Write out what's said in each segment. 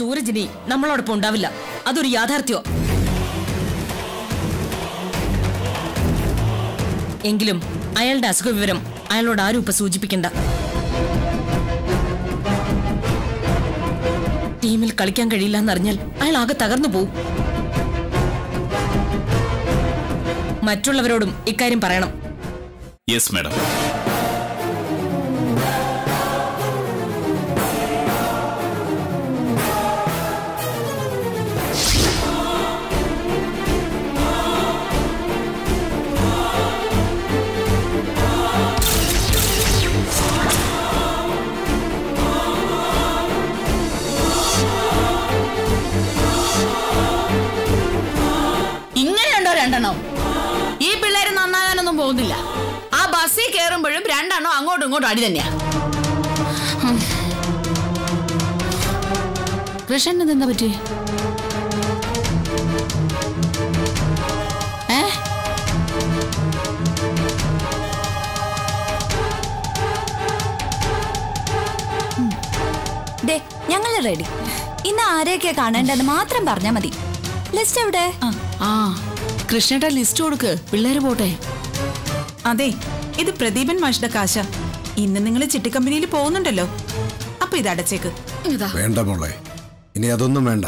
സൂരജിനി നമ്മളോടൊപ്പം ഉണ്ടാവില്ല അതൊരു യാഥാർത്ഥ്യോ എങ്കിലും അയാളുടെ അസുഖ വിവരം അയാളോട് ആരും ഇപ്പൊ സൂചിപ്പിക്കണ്ട ടീമിൽ കളിക്കാൻ കഴിയില്ല എന്നറിഞ്ഞാൽ അയാൾ ആകെ തകർന്നു പോവും മറ്റുള്ളവരോടും ഇക്കാര്യം പറയണം യെസ് മാഡം ഇങ്ങനെയുണ്ടോ രണ്ടെണ്ണം ഈ പിള്ളേര് നന്നാകാനൊന്നും പോകുന്നില്ല ആ ബസ്സിൽ കയറുമ്പോഴും രണ്ടെണ്ണം അങ്ങോട്ടും ഇങ്ങോട്ടും അടി തന്നെയാ ഹും. കൃഷ്ണന് എന്താ പറ്റി ഏ ദേ ഞങ്ങൾ റെഡി ഇന്ന് ആരെയൊക്കെയാ കാണേണ്ടതെന്ന് മാത്രം പറഞ്ഞാ മതി ലിസ്റ്റ് എവിടെ ആ കൃഷ്ണയുടെ ലിസ്റ്റ് കൊടുക്ക് പിള്ളേര് പോട്ടെ അതെ ഇത് പ്രദീപൻ മാഷിന്റെ കാശ ഇന്ന് നിങ്ങൾ ചിട്ടിക്കമ്പനിയിൽ പോകുന്നുണ്ടല്ലോ അപ്പൊ ഇത് അടച്ചേക്ക് ഇതാ വേണ്ട മോളെ ഇനി അതൊന്നും വേണ്ട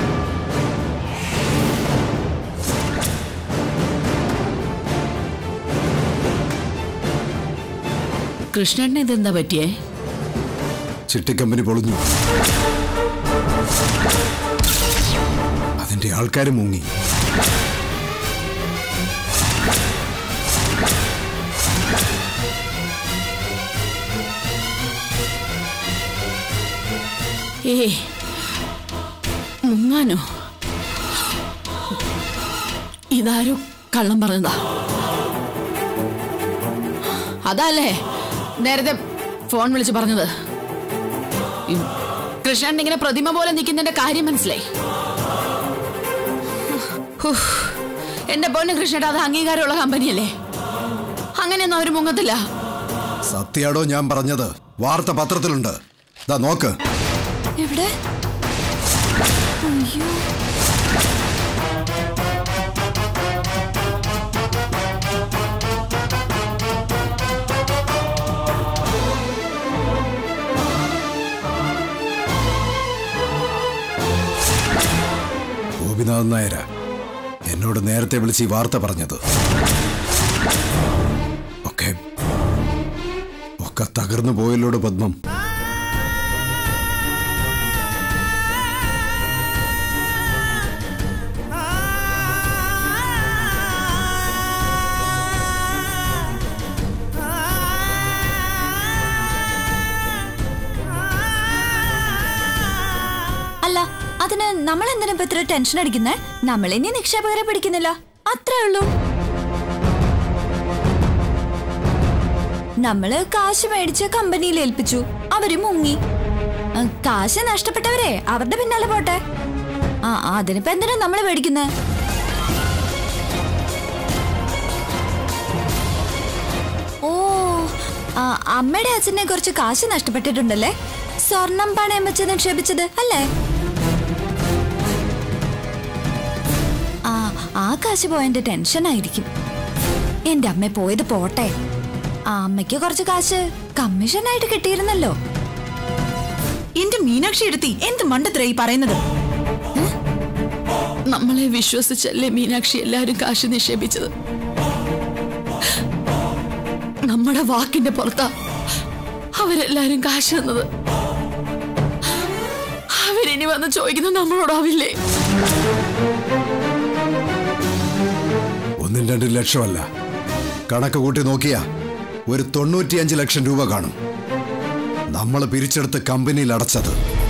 കൃഷ്ണന് ഇതെന്താ പറ്റിയേ ചിട്ടിക്കമ്പനി പൊളിഞ്ഞു അതിന്റെ ആൾക്കാർ മുങ്ങി ഏ മുങ്ങാനോ ഇതാരും കള്ളം പറഞ്ഞതാ അതല്ലേ നേരത്തെ ഫോൺ വിളിച്ച് പറഞ്ഞത് ഈ കൃഷ്ണൻ ഇങ്ങനെ പ്രതിമ പോലെ നിൽക്കുന്നതിന്റെ കാര്യം മനസ്സിലായി ഹുഫ്. എന്റെ പൊന്ന് കൃഷ്ണയുടെ അത് അംഗീകാരമുള്ള കമ്പനിയല്ലേ അങ്ങനെയൊന്നും അവര് മുങ്ങത്തില്ല സത്യാടോ ഞാൻ പറഞ്ഞത് വാർത്ത പത്രത്തിലുണ്ട് ദാ നോക്ക് എവിടെ അയ്യോ ഗോപിനാഥൻ നായര എന്നോട് നേരത്തെ വിളിച്ച് ഈ വാർത്ത പറഞ്ഞത് ഒക്കെ ഒക്കെ തകർന്നു പോയല്ലോട് പത്മം അല്ല അതിന് നമ്മൾ എന്തിനാ ഇപ്പൊ ഇത്ര ടെൻഷൻ അടിക്കുന്നേ നമ്മൾ ഇനി നിക്ഷേപകരെ പിടിക്കുന്നില്ല അത്രേ ഉള്ളൂ നമ്മള് കാശ് മേടിച്ച് കമ്പനിയിൽ ഏൽപ്പിച്ചു അവര് മുങ്ങി ആ, കാശ് നഷ്ടപ്പെട്ടവരെ അവരുടെ പിന്നാലെ പോട്ടെ ആ അതിനിപ്പോ എന്തിനാ നമ്മള് മേടിക്കുന്നേ ഓ ആ, അമ്മയുടെ അച്ഛനെ കുറച്ച് കാശ് നഷ്ടപ്പെട്ടിട്ടുണ്ടല്ലേ സ്വർണം പണയം വെച്ച് നിക്ഷേപിച്ചത് അല്ലേ ആ ആ കാശ് പോയതിന്റെ ടെൻഷനായിരിക്കും എന്റെ അമ്മ പോയത് പോട്ടെ ആ അമ്മയ്ക്ക് കുറച്ച് കാശ് കമ്മീഷനായിട്ട് കിട്ടിയിരുന്നല്ലോ എന്റെ മീനാക്ഷി എടുത്തി എന്ത് മണ്ടത്രേ ഈ പറയുന്നത് നമ്മളെ വിശ്വസിച്ചല്ലേ മീനാക്ഷി എല്ലാരും കാശ് നിക്ഷേപിച്ചത് നമ്മുടെ വാക്കിന്റെ പുറത്താ അവരെല്ലാരും കാശ് തന്നത് അവരിനി വന്ന് ചോദിക്കുന്നത് നമ്മളോടാവില്ലേ ഒന്നും രണ്ടും ലക്ഷമല്ല കണക്ക് കൂട്ടി നോക്കിയാ ഒരു തൊണ്ണൂറ്റിയഞ്ച് ലക്ഷം രൂപ കാണും നമ്മൾ പിരിച്ചെടുത്ത് കമ്പനിയിൽ അടച്ചത്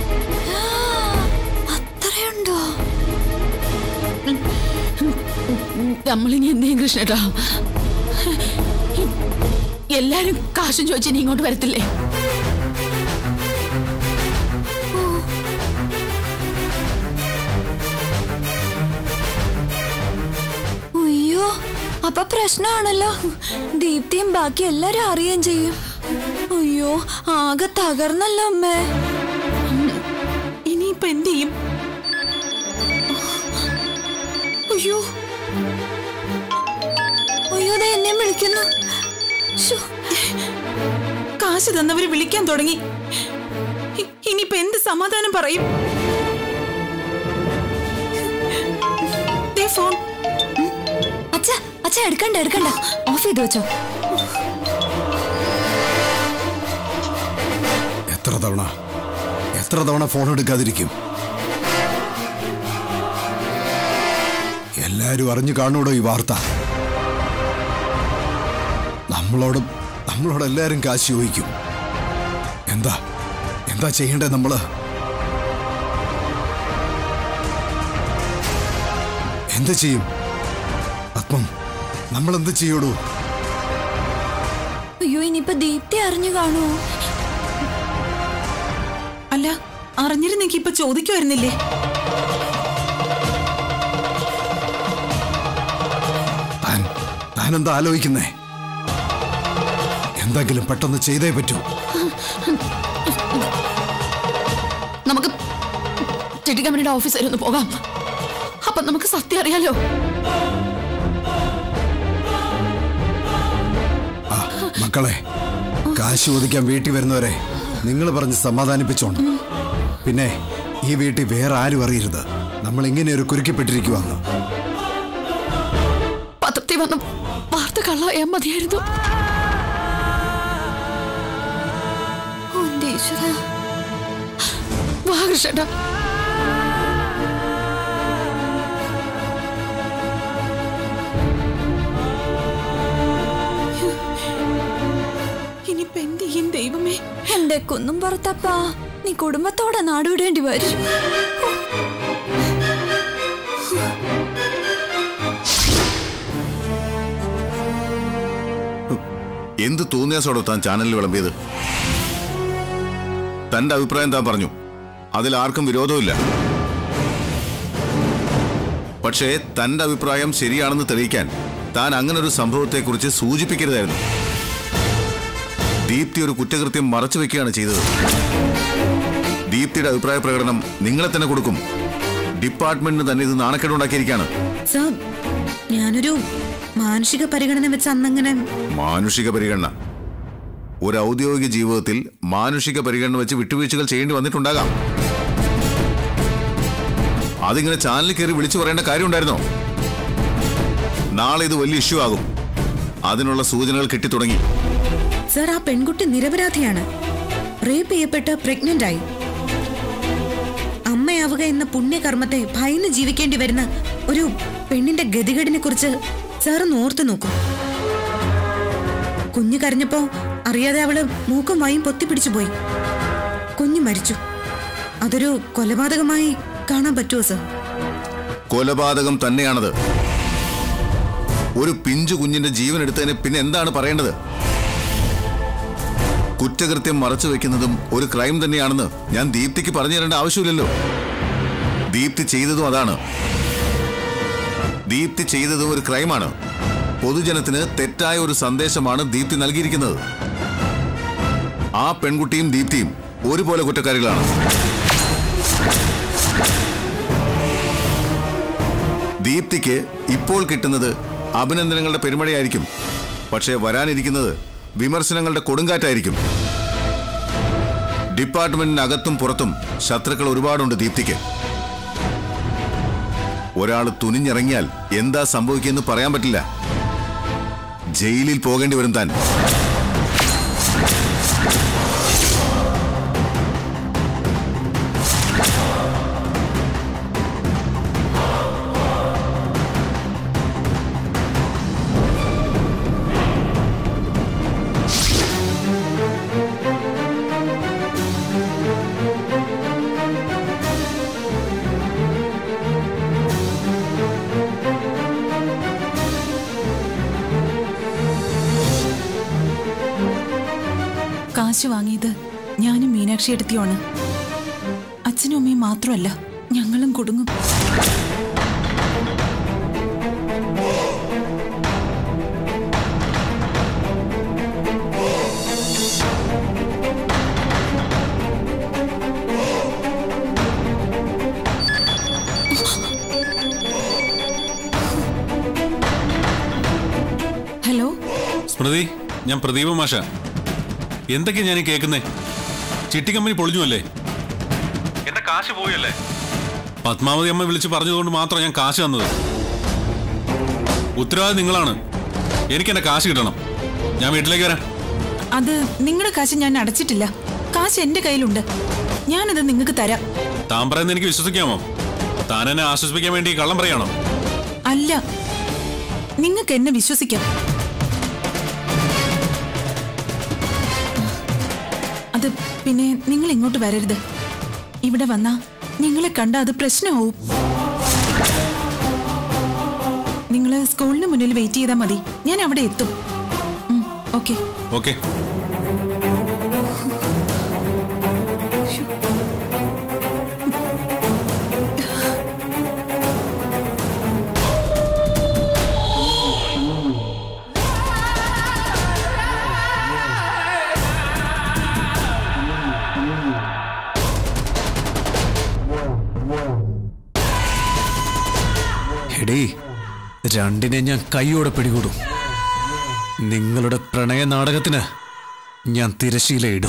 അത്രയുണ്ടോ നമ്മളിനി എന്തെയും കൃഷ്ണേട്ടാ എല്ലാരും കാശും ചോദിച്ചു ഇനി ഇങ്ങോട്ട് വരത്തില്ലേ അയ്യോ അപ്പൊ പ്രശ്നമാണല്ലോ ദീപ്തിയും ബാക്കി എല്ലാരും അറിയുകയും ചെയ്യും അയ്യോ ആകെ തകർന്നല്ലോ അമ്മേ ഇനി ഇനിയിപ്പോ എന്ത് ചെയ്യും അയ്യോ അയ്യോ ദേ എന്നെ വിളിക്കുന്നു ശ്ശോ, കാശ് തന്നവര് വിളിക്കാൻ തുടങ്ങി ഇ- ഇനിയിപ്പോ എന്ത് സമാധാനം പറയും ദേ ഫോൺ അച്ഛ അച്ഛ എടുക്കണ്ട എടുക്കണ്ട ഓഫ് ചെയ്ത് വെച്ചോ എത്ര തവണ എത്ര തവണ ഫോൺ എടുക്കാതിരിക്കും എല്ലാരും അറിഞ്ഞു കാണൂടോ ഈ വാർത്ത നമ്മളോട് നമ്മളോട് എല്ലാരും കാശ് ചോദിക്കും എന്താ എന്താ ചെയ്യേണ്ടത് നമ്മള് എന്ത് ചെയ്യും പത്മം നമ്മൾ എന്ത് ചെയ്യൂടൂ അയ്യോ ഇനിയിപ്പോ ദീപ്തി അറിഞ്ഞു കാണുമോ അല്ല അറിഞ്ഞിരുന്നെങ്കി ഇപ്പൊ ചോദിക്കുമായിരുന്നില്ലേ താൻ താൻ എന്താ ആലോചിക്കുന്നേ എന്തെങ്കിലും പെട്ടെന്ന് ചെയ്തേ പറ്റൂ നമുക്ക് ചിട്ടി കമ്പനിയുടെ ഓഫീസ് വരെ ഒന്ന് പോകാം അപ്പൊ നമുക്ക് സത്യം അറിയാലോ ആ മക്കളെ കാശ് ചോദിക്കാൻ വീട്ടിൽ വരുന്നവരെ നിങ്ങൾ പറഞ്ഞ് സമാധാനിപ്പിച്ചോണ്ട് പിന്നെ ഈ വീട്ടിൽ വേറെ ആരും അറിയരുത് നമ്മൾ ഇങ്ങനെ ഒരു കുരുക്കിപ്പെട്ടിരിക്കുവാന്ന് പത്രത്തിൽ വന്ന വാർത്ത കള്ളായാൽ മതിയായിരുന്നു ഓ, എന്റെ ഈശ്വരാ. വാ കൃഷ്ണ ഇനിയിപ്പോ എന്ത് ചെയ്യും ദൈവമേ എന്റെ കുന്നും പുറത്തപ്പാ നീ കുടുംബത്തോടെ നാടുവിടേണ്ടി വരും എന്ത് തോന്നിയാസോടോ താൻ ചാനലിൽ വിളമ്പിയത് തന്റെ അഭിപ്രായം താൻ പറഞ്ഞു അതിൽ ആർക്കും വിരോധമില്ല പക്ഷേ തന്റെ അഭിപ്രായം ശരിയാണെന്ന് തെളിയിക്കാൻ താൻ അങ്ങനെ ഒരു സംഭവത്തെക്കുറിച്ച് സൂചിപ്പിക്കരുതായിരുന്നു ദീപ്തി ഒരു കുറ്റകൃത്യം മറച്ചു വെക്കുകയാണ് ചെയ്തത് ദീപ്തിയുടെ അഭിപ്രായ പ്രകടനം നിങ്ങളെ തന്നെ കൊടുക്കും ഡിപ്പാർട്ട്മെന്റിന് തന്നെ ഇത് നാണക്കേടുണ്ടാക്കിയിരിക്കുകയാണ് സർ ഞാനൊരു മാനുഷിക പരിഗണന വെച്ച് അന്നങ്ങനെ മാനുഷിക പരിഗണന ഒരു ഔദ്യോഗിക ജീവിതത്തിൽ മാനുഷിക പരിഗണന വെച്ച് വിട്ടുവീഴ്ചകൾ ചെയ്യേണ്ടി വന്നിട്ടുണ്ടാകാം അതിങ്ങനെ ചാനലിൽ കയറി വിളിച്ചു പറയേണ്ട കാര്യമുണ്ടായിരുന്നോ നാളെ ഇത് വലിയ ഇഷ്യൂ ആകും അതിനുള്ള സൂചനകൾ കിട്ടിത്തുടങ്ങി സർ ആ പെൺകുട്ടി നിരപരാധിയാണ് റേപ്പ് ചെയ്യപ്പെട്ട് പ്രഗ്നന്റ് ആയി അമ്മയാവുക എന്ന പുണ്യകർമ്മത്തെ ഭയന്ന് ജീവിക്കേണ്ടി വരുന്ന ഒരു പെണ്ണിന്റെ ഗതികേടിനെ കുറിച്ച് സാർ ഒന്ന് ഓർത്തു നോക്കൂ കുഞ്ഞു കരഞ്ഞപ്പോ അറിയാതെ അവള് മൂക്കും വായും പൊത്തിപ്പിടിച്ചു പോയി കുഞ്ഞു മരിച്ചു അതൊരു കൊലപാതകമായി കാണാൻ പറ്റുമോ സർ കൊലപാതകം തന്നെയാണത് ഒരു പിഞ്ചു കുഞ്ഞിന്റെ ജീവൻ എടുത്തതിന് പിന്നെ എന്താണ് പറയേണ്ടത് കുറ്റകൃത്യം മറച്ചു വെക്കുന്നതും ഒരു ക്രൈം തന്നെയാണെന്ന് ഞാൻ ദീപ്തിക്ക് പറഞ്ഞു തരേണ്ട ആവശ്യമില്ലല്ലോ ദീപ്തി ചെയ്തതും അതാണ് ദീപ്തി ചെയ്തതും ഒരു ക്രൈമാണ് പൊതുജനത്തിന് തെറ്റായ ഒരു സന്ദേശമാണ് ദീപ്തി നൽകിയിരിക്കുന്നത് ആ പെൺകുട്ടിയും ദീപ്തിയും ഒരുപോലെ കുറ്റക്കാരികളാണ് ദീപ്തിക്ക് ഇപ്പോൾ കിട്ടുന്നത് അഭിനന്ദനങ്ങളുടെ പെരുമഴയായിരിക്കും പക്ഷേ വരാനിരിക്കുന്നത് വിമർശനങ്ങളുടെ കൊടുങ്കാറ്റായിരിക്കും ഡിപ്പാർട്ട്മെന്റിനകത്തും പുറത്തും ശത്രുക്കൾ ഒരുപാടുണ്ട് ദീപ്തിക്ക് ഒരാൾ തുനിഞ്ഞിറങ്ങിയാൽ എന്താ സംഭവിക്കുമെന്ന് പറയാൻ പറ്റില്ല ജയിലിൽ പോകേണ്ടി വരും താൻ കാശ് വാങ്ങിയത് ഞാനും മീനാക്ഷി എടുത്തിയാണ് അച്ഛനും അമ്മയും മാത്രമല്ല ഞങ്ങളും കുടുങ്ങും സ്മൃതി ഞാൻ പ്രദീപ മാഷ എന്തൊക്കെയാ ഞാൻ ഈ കേൾക്കുന്നേ ചിട്ടി കമ്പനി പൊളിഞ്ഞു അല്ലേ എന്റെ കാശ് പോയല്ലേ പത്മാവതി അമ്മ വിളിച്ച് പറഞ്ഞതുകൊണ്ട് മാത്രം ഞാൻ കാശ് തന്നത് ഉത്തരവാദി നിങ്ങളാണ് എനിക്ക് എന്റെ കാശ് കിട്ടണം ഞാൻ വീട്ടിലേക്ക് വരാം അത് നിങ്ങളുടെ കാശ് ഞാൻ അടച്ചിട്ടില്ല കാശ് എന്റെ കയ്യിലുണ്ട് ഞാനത് നിങ്ങൾക്ക് തരാം താൻ പറയുന്നത് എനിക്ക് വിശ്വസിക്കാമോ താൻ എന്നെ ആശ്വസിപ്പിക്കാൻ വേണ്ടി കള്ളം പറയാണോ അല്ല നിങ്ങൾക്ക് എന്നെ വിശ്വസിക്കാം അത് പിന്നെ നിങ്ങൾ ഇങ്ങോട്ട് വരരുത് ഇവിടെ വന്നാ നിങ്ങളെ കണ്ട അത് പ്രശ്നമാവും നിങ്ങൾ സ്കൂളിന് മുന്നിൽ വെയിറ്റ് ചെയ്താൽ മതി ഞാൻ അവിടെ എത്തും ഓക്കെ ഓക്കെ എടീ രണ്ടിനെ ഞാൻ കൈയോടെ പിടികൂടും നിങ്ങളുടെ പ്രണയ നാടകത്തിന് ഞാൻ തിരശീലയിടും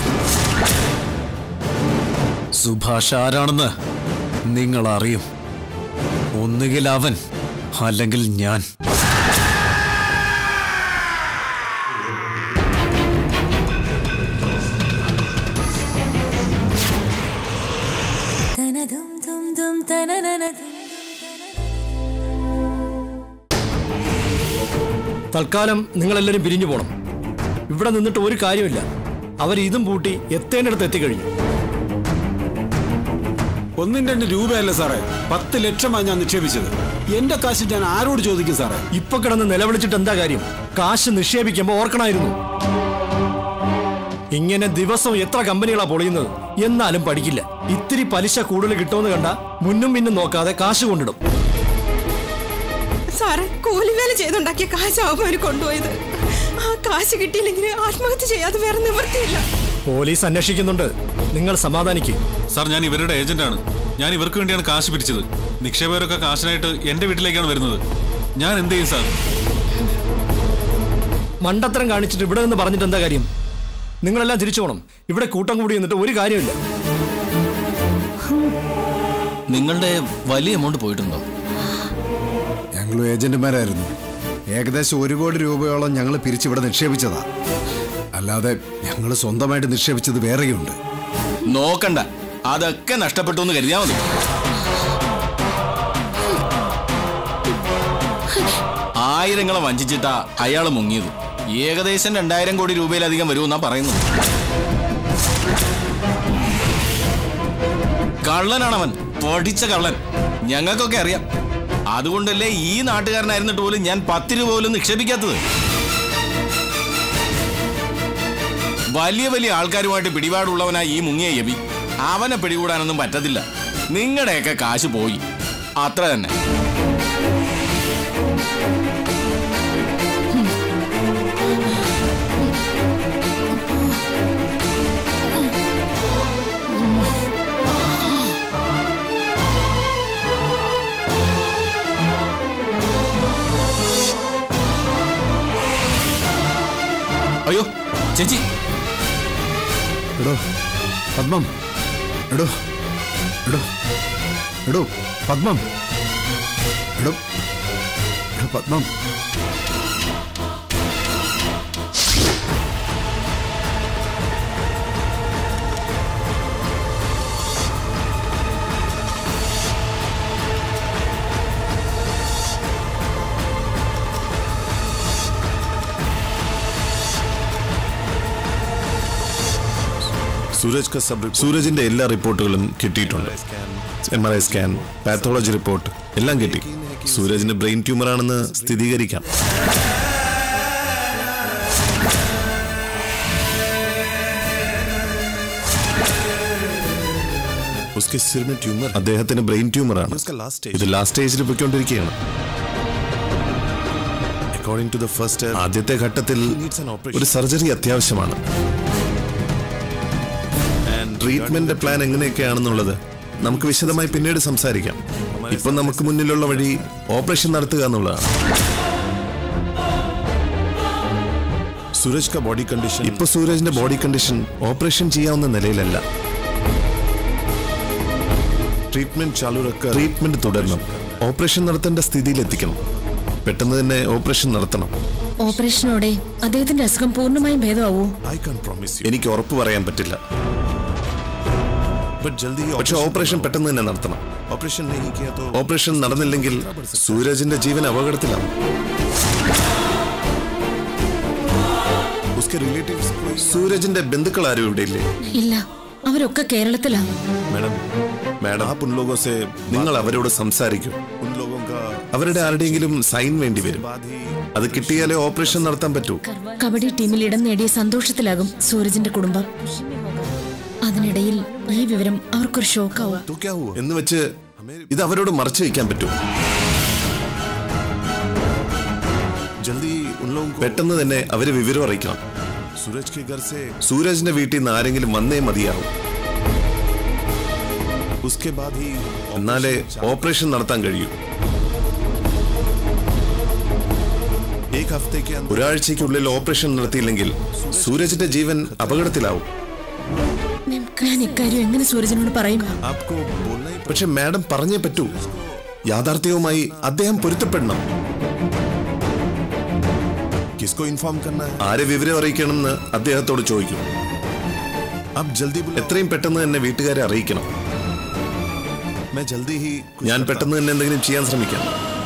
സുഭാഷ് ആരാണെന്ന് നിങ്ങൾ അറിയും ഒന്നുകിൽ അവൻ അല്ലെങ്കിൽ ഞാൻ തൽക്കാലം നിങ്ങളെല്ലാവരും പിരിഞ്ഞു പോണം ഇവിടെ നിന്നിട്ട് ഒരു കാര്യമില്ല അവർ ഇതും പൂട്ടി എത്തേണ്ടിടത്ത് എത്തിക്കഴിഞ്ഞു ഒന്നും രണ്ട് രൂപയല്ല സാറേ പത്ത് ലക്ഷമാണ് ഞാൻ നിക്ഷേപിച്ചത് എന്റെ കാശ് ഞാൻ ആരോട് ചോദിക്കും സാറേ ഇപ്പൊ കിടന്ന് നിലവിളിച്ചിട്ട് എന്താ കാര്യം കാശ് നിക്ഷേപിക്കുമ്പോ ഓർക്കണമായിരുന്നു ഇങ്ങനെ ദിവസം എത്ര കമ്പനികളാ പൊളിയുന്നത് എന്നാലും പഠിക്കില്ല ഇത്തിരി പലിശ കൂടുതൽ കിട്ടുമെന്ന് കണ്ട മുന്നും പിന്നും നോക്കാതെ കാശ് കൊണ്ടിടും സാറേ കൂലിവേല ചെയ്തുണ്ടാക്കിയ കാശാവും അവര് കൊണ്ടുപോയത് ആ കാശ് കിട്ടിയില്ലെങ്കിൽ ആത്മഹത്യ ചെയ്യാതെ വേറെ നിവൃത്തിയില്ല പോലീസ് അന്വേഷിക്കുന്നുണ്ട് നിങ്ങൾ സമാധാനിക്കും സാർ ഞാൻ ഇവരുടെ ഏജന്റാണ് ഞാൻ ഇവർക്ക് വേണ്ടിയാണ് കാശ് പിരിച്ചത് നിക്ഷേപകരൊക്കെ കാശിനായിട്ട് എന്റെ വീട്ടിലേക്കാണ് വരുന്നത് ഞാൻ എന്ത് ചെയ്യും സാർ മണ്ടത്തരം കാണിച്ചിട്ട് ഇവിടെ നിന്ന് പറഞ്ഞിട്ട് എന്താ കാര്യം നിങ്ങളെല്ലാം തിരിച്ചു പോകണം ഇവിടെ കൂട്ടം കൂടി നിന്നിട്ട് ഒരു കാര്യമില്ല നിങ്ങളുടെ വലിയ എമൗണ്ട് പോയിട്ടുണ്ടോ ഞങ്ങൾ ഏജന്റുമാരായിരുന്നു ഏകദേശം ഒരു കോടി രൂപയോളം ഞങ്ങൾ പിരിച്ചിവിടെ നിക്ഷേപിച്ചതാ അല്ലാതെ ഞങ്ങൾ സ്വന്തമായിട്ട് നിക്ഷേപിച്ചത് വേറെയുണ്ട് നോക്കണ്ട അതൊക്കെ നഷ്ടപ്പെട്ടു എന്ന് കരുതിയാ മതി ആയിരങ്ങളെ വഞ്ചിച്ചിട്ടാ അയാൾ മുങ്ങിയത് ഏകദേശം രണ്ടായിരം കോടി രൂപയിലധികം വരുമെന്നാ പറയുന്നത് കള്ളനാണവൻ പഠിച്ച കള്ളൻ ഞങ്ങൾക്കൊക്കെ അറിയാം അതുകൊണ്ടല്ലേ ഈ നാട്ടുകാരനായിരുന്നിട്ട് പോലും ഞാൻ പത്ത് രൂപ പോലും നിക്ഷേപിക്കാത്തത് വലിയ വലിയ ആൾക്കാരുമായിട്ട് പിടിപാടുള്ളവനാ ഈ മുങ്ങിയ യബി അവനെ പിടികൂടാനൊന്നും പറ്റത്തില്ല നിങ്ങളുടെയൊക്കെ കാശ് പോയി അത്ര തന്നെ അയ്യോ ചേച്ചി എടോ പത്മം എടോ എടോ എടോ പത്മം എടോ എടോ പത്മം സൂരജ് സൂരജിന്റെ എല്ലാ റിപ്പോർട്ടുകളും കിട്ടിയിട്ടുണ്ട് M R I scan pathology report എല്ലാം കിട്ടി സൂരജിന് ബ്രെയിൻ ട്യൂമർ ആണെന്ന് സ്ഥിരീകരിക്കാം उसके सिर में ट्यूमर അദ്ദേഹത്തിന് ബ്രെയിൻ ട്യൂമർ ആണ് ഇത് ലാസ്റ്റ് സ്റ്റേജിൽ പോയിക്കൊണ്ടിരിക്കുകയാണ് അക്കോർഡിംഗ് ടു ദ ഫസ്റ്റ് ആദ്യത്തെ ഘട്ടത്തിൽ ഒരു സർജറി അത്യാവശ്യമാണ് ട്രീറ്റ്മെന്റ് പ്ലാൻ എങ്ങനെയൊക്കെയാണെന്നുള്ളത് നമുക്ക് വിശദമായി പിന്നീട് സംസാരിക്കാം ഇപ്പൊ നമുക്ക് മുന്നിലുള്ള വഴി ഓപ്പറേഷൻ നടത്തുക എന്നുള്ളതാണ് സൂരജ് का ബോഡി കണ്ടീഷൻ ഇപ്പൊ സൂരജിന്റെ ബോഡി കണ്ടീഷൻ ഓപ്പറേഷൻ ചെയ്യാവുന്ന നിലയിലല്ല ട്രീറ്റ്മെന്റ് ചാലു റക്ക ട്രീറ്റ്മെന്റ് തുടരണം ഓപ്പറേഷൻ നടത്തേണ്ട സ്ഥിതിയിൽ എത്തിക്കണം പെട്ടെന്ന് തന്നെ ഓപ്പറേഷൻ നടത്തണം ഓപ്പറേഷനോടെ അദ്ദേഹത്തിന്റെ അസുഖം പൂർണ്ണമായും ഭേദമാവൂ ഐ കാൻ പ്രോമിസ് എനിക്ക് ഉറപ്പ് പറയാൻ പറ്റില്ല പക്ഷെ ഓപ്പറേഷൻ പെട്ടെന്ന് തന്നെ നടത്തണം ഓപ്പറേഷൻ ഓപ്പറേഷൻ നടന്നില്ലെങ്കിൽ സൂരജിന്റെ ജീവൻ അപകടത്തിലാവും ഉസ്കെ relatives कोई- സൂരജിന്റെ ബന്ധുക്കൾ ആരും ഇവിടെ ഇല്ലേ ഇല്ല അവരൊക്കെ കേരളത്തിലാ മാഡം മാഡം ആ പുൻലോകോസെ നിങ്ങൾ അവരോട് സംസാരിക്കും അവരുടെ ആരുടെയെങ്കിലും സൈൻ വേണ്ടി വരും അത് കിട്ടിയാലേ ഓപ്പറേഷൻ നടത്താൻ പറ്റൂ കബഡി ടീമിൽ ഇടം നേടിയ സന്തോഷത്തിലാകും സൂരജിന്റെ കുടുംബം അതിനിടയിൽ ഈ വിവരം അവർക്കൊരു ഷോക്കാവും എന്ന് വെച്ച് ഇത് അവരോട് മറച്ചു വയ്ക്കാൻ പറ്റൂ പെട്ടെന്ന് തന്നെ അവര് വിവരം അറിയിക്കണം സൂരജിന്റെ വീട്ടിൽ നിന്ന് ആരെങ്കിലും വന്നേ മതിയാവും എന്നാലേ ഓപ്പറേഷൻ നടത്താൻ കഴിയൂ ഒരാഴ്ചയ്ക്കുള്ളിൽ ഓപ്പറേഷൻ നടത്തിയില്ലെങ്കിൽ സൂരജിന്റെ ജീവൻ അപകടത്തിലാവും ഞാൻ ഇക്കാര്യം എങ്ങനെ സൂരജിനോട് പറയും പക്ഷെ മാഡം പറഞ്ഞേ പറ്റൂ യാഥാർത്ഥ്യവുമായി അദ്ദേഹം പൊരുത്തപ്പെടണം ആരെ വിവരം അറിയിക്കണമെന്ന് അദ്ദേഹത്തോട് ചോദിക്കും എത്രയും പെട്ടെന്ന് തന്നെ വീട്ടുകാരെ അറിയിക്കണം ഞാൻ പെട്ടെന്ന് തന്നെ എന്തെങ്കിലും ചെയ്യാൻ ശ്രമിക്കാം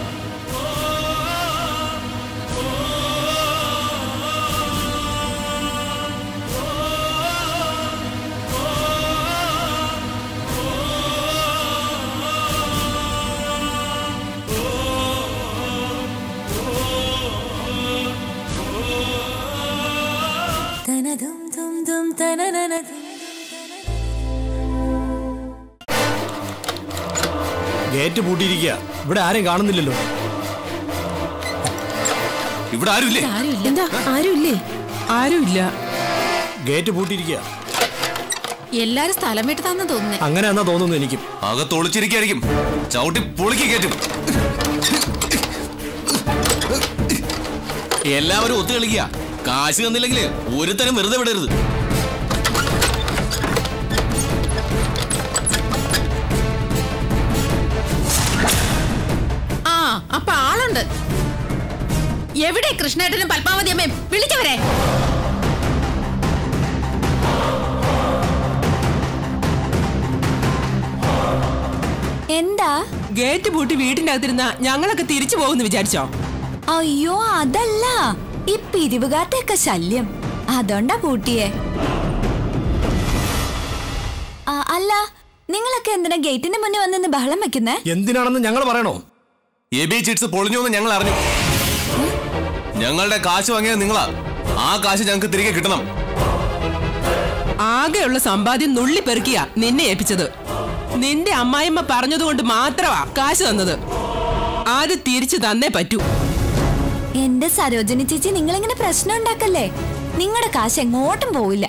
ഗേറ്റ് പൂട്ടിയിരിക്കുക ഇവിടെ ആരെയും കാണുന്നില്ലല്ലോ ഇവിടെ ആരുമില്ലേ എന്താ ആരുമില്ലേ ആരുമില്ല ഗേറ്റ് പൂട്ടിയിരിക്കുക എല്ലാരും സ്ഥലം വിട്ട് തന്നെ തോന്നുന്നേ അങ്ങനെ എന്നാ തോന്നുന്നു എനിക്കും അകത്ത് ഒളിച്ചിരിക്കായിരിക്കും ചവിട്ടി പൊളിക്ക് കയറ്റും എല്ലാവരും ഒത്തു കളിക്കുക കാശ് തന്നില്ലെങ്കിൽ ഒരുത്തരം വെറുതെ വിടരുത് ആ അപ്പൊ ആളുണ്ട് എവിടെ കൃഷ്ണേട്ടനും പത്മാവതി അമ്മയും വിളിച്ചവരെ എന്താ ഗേറ്റ് പൂട്ടി വീട്ടിന്റെ അകത്തിരുന്ന ഞങ്ങളൊക്കെ തിരിച്ചു പോകുന്നു വിചാരിച്ചോ അയ്യോ അതല്ല ഈ പിരിവുകാർടെയൊക്കെ ശല്യം അതുകൊണ്ടാ പൂട്ടിയേ ആ, അല്ല നിങ്ങളൊക്കെ എന്തിനാ ഗേറ്റിന്റെ മുന്നിൽ വന്നിന്ന് ബഹളം വെക്കുന്നേ എന്തിനാണെന്ന് ഞങ്ങൾ പറയണോ എബി ചിറ്റ്സ് പൊളിഞ്ഞു എന്ന് ഞങ്ങൾ അറിഞ്ഞു ഞങ്ങളുടെ കാശ് വാങ്ങിയത് നിങ്ങളാ ആ കാശ് ഞങ്ങൾക്ക് തിരികെ കിട്ടണം ആകെയുള്ള സമ്പാദ്യം നുള്ളി പെറുക്കിയ നിന്നെ ഏൽപ്പിച്ചത് നിന്റെ അമ്മായിമ്മ പറഞ്ഞതുകൊണ്ട് മാത്രമാ കാശ് തന്നത് അത് തിരിച്ചു തന്നേ പറ്റൂ എന്റെ സരോജിനി ചേച്ചി നിങ്ങൾ ഇങ്ങനെ പ്രശ്നം ഉണ്ടാക്കല്ലേ നിങ്ങളുടെ കാശ് എങ്ങോട്ടും പോവില്ല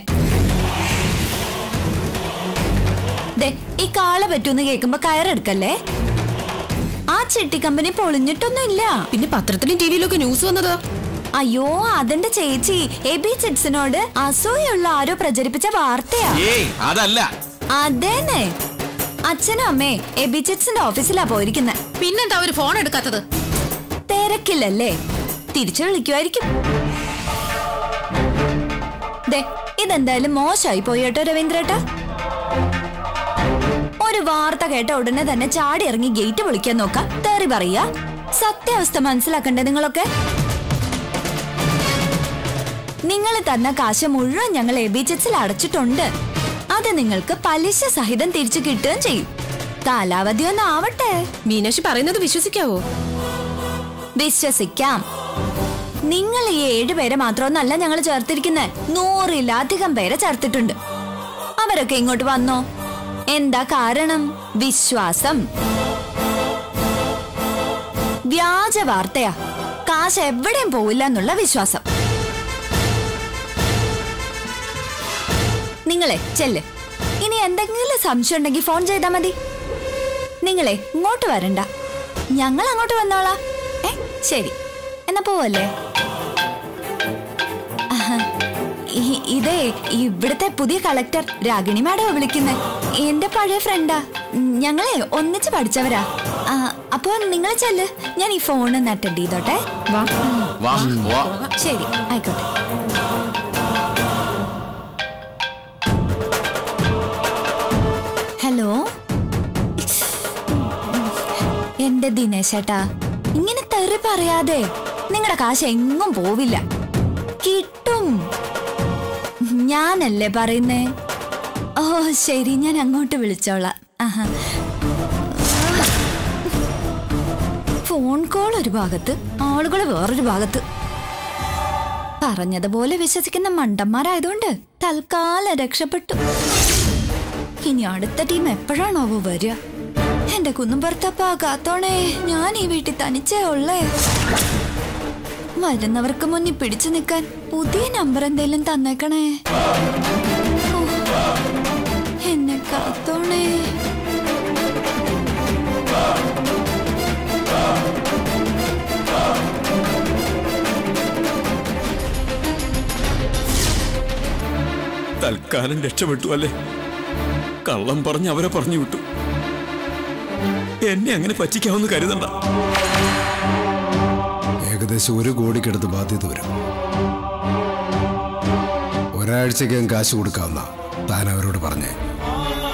ദേ ഈ കാള പറ്റൂന്ന് കേൾക്കുമ്പോ കയറെടുക്കല്ലേ ആ ചിട്ടി കമ്പനി പൊളിഞ്ഞിട്ടൊന്നുമില്ല പിന്നെ പത്രത്തിലും ടിവിയിലൊക്കെ ന്യൂസ് വന്നതോ അയ്യോ അതെന്റെ ചേച്ചി എബി ചിറ്റ്സിനോട് അസൂയുള്ള ആരോ പ്രചരിപ്പിച്ച വാർത്തയാ ഏയ് അതല്ല അതേന്നെ അച്ഛനും അമ്മേ എബി ചിറ്റ്സിന്റെ ഓഫീസിലാ പോയിരിക്കുന്നെ പിന്നെന്താ അവര് ഫോൺ എടുക്കാത്തത് തിരക്കില്ലല്ലേ തിരിച്ചു വിളിക്കുമായിരിക്കും ദേ ഇതെന്തായാലും മോശമായി പോയി കേട്ടോ രവീന്ദ്രേട്ടാ ഒരു വാർത്ത കേട്ട ഉടനെ തന്നെ ചാടി ഇറങ്ങി ഗേറ്റ് വിളിക്കാൻ നോക്കാം തെറി പറയാ സത്യാവസ്ഥ മനസ്സിലാക്കണ്ടേ നിങ്ങളൊക്കെ നിങ്ങൾ തന്ന കാശ് മുഴുവൻ ഞങ്ങൾ എബിജറ്റ്സിൽ അടച്ചിട്ടുണ്ട് അത് നിങ്ങൾക്ക് പലിശ സഹിതം തിരിച്ചു കിട്ടുകയും ചെയ്യും കാലാവധി ഒന്ന് ആവട്ടെ മീനാക്ഷി പറയുന്നത് വിശ്വസിക്കാവോ വിശ്വസിക്കാം നിങ്ങൾ ഈ ഏഴുപേരെ മാത്രമൊന്നല്ല ഞങ്ങൾ ചേർത്തിരിക്കുന്നത് നൂറിലധികം പേരെ ചേർത്തിട്ടുണ്ട് അവരൊക്കെ ഇങ്ങോട്ട് വന്നോ എന്താ കാരണം വിശ്വാസം വ്യാജ വാർത്തയാ കാശ് എവിടെയും പോവില്ല എന്നുള്ള വിശ്വാസം നിങ്ങളെ ചെല്ല് ഇനി എന്തെങ്കിലും സംശയം ഉണ്ടെങ്കിൽ ഫോൺ ചെയ്താൽ മതി നിങ്ങളെ ഇങ്ങോട്ട് വരണ്ട ഞങ്ങൾ അങ്ങോട്ട് വന്നോളാം ഏ ശരി എന്നാ പോവല്ലേ ആഹാ. ഇ- ഇതേ ഇവിടുത്തെ പുതിയ കളക്ടർ രാഗിണി മാഡം വിളിക്കുന്നേ എന്റെ പഴയ ഫ്രണ്ടാ ഞങ്ങളെ ഒന്നിച്ച് പഠിച്ചവരാ ആ, അപ്പൊ നിങ്ങൾ ചെല്ല് ഞാൻ ഈ ഫോൺ ഒന്ന് അറ്റൻഡ് ചെയ്തോട്ടെ വാ വാ ശരി ആയിക്കോട്ടെ ഹലോ എന്റെ ദിനേശേട്ടാ ഇങ്ങനെ തെറി പറയാതെ നിങ്ങളുടെ കാശ് എങ്ങും പോവില്ല കിട്ടും ഞാനല്ലേ പറയുന്നേ ഓ ശരി ഞാൻ അങ്ങോട്ട് വിളിച്ചോളാം ആഹാ. ഫോൺ കോൾ ഒരു ഭാഗത്ത് ആളുകൾ വേറൊരു ഭാഗത്ത് പറഞ്ഞതുപോലെ വിശ്വസിക്കുന്ന മണ്ടന്മാരായതുകൊണ്ട് തൽക്കാലം രക്ഷപ്പെട്ടു ഇനി അടുത്ത ടീം എപ്പോഴാണാവോ വരിക എന്റെ കുന്നും ഭർത്തപ്പ കാത്തോണേ ഞാൻ ഈ വീട്ടിൽ തനിച്ചേ ഉള്ളേ വരുന്നവർക്ക് മുന്നിൽ പിടിച്ചു നിൽക്കാൻ പുതിയ നമ്പർ എന്തേലും തന്നേക്കണേ ഓ, എന്നെ കാത്തോണേ തൽക്കാലം രക്ഷപ്പെട്ടു അല്ലേ കള്ളം പറഞ്ഞ് അവരെ പറഞ്ഞു വിട്ടു എന്നെ അങ്ങനെ പറ്റിക്കാമെന്ന് കരുതണ്ട ഏകദേശം ഒരു കോടിക്കടുത്ത് ബാധ്യത വരും ഒരാഴ്ചക്കകം കാശ് കൊടുക്കാവുന്ന താൻ അവരോട് പറഞ്ഞേ